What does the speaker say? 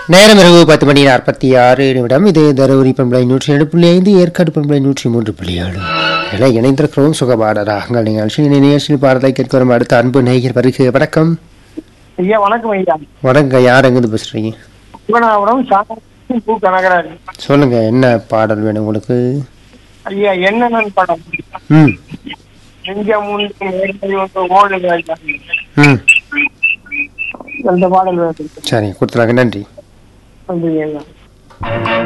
நேரம் இரவு பத்து மணி நாற்பத்தி ஆறு நிமிடம் இது தருமபுரி பண்பலை நூற்றி ஏழு புள்ளி ஐந்து ஏற்காடு பண்பலை நூற்றி மூன்று புள்ளி ஏழு எல்லாம் இணைந்திருக்கிறோம் சுகபாட ராகங்கள் நிகழ்ச்சி இந்த நிகழ்ச்சியில் பாடலை கேட்க வரும் அடுத்த அன்பு நேயர் வருகை வணக்கம் ஐயா வணக்கம் ஐயா வணக்கம் யார் எங்கிருந்து பேசுறீங்க சிவனாபுரம் சாமி பூ கனகராஜ் சொல்லுங்க என்ன பாடல் வேணும் உங்களுக்கு ஐயா என்னென்ன படம் ம் நெஞ்சம் உண்டு மேன்மை உண்டு ஓடுது ஐயா ம் அந்த பாடல் வேணும் சரி கொடுத்துருவாங்க நன்றி நன்றி ஐயா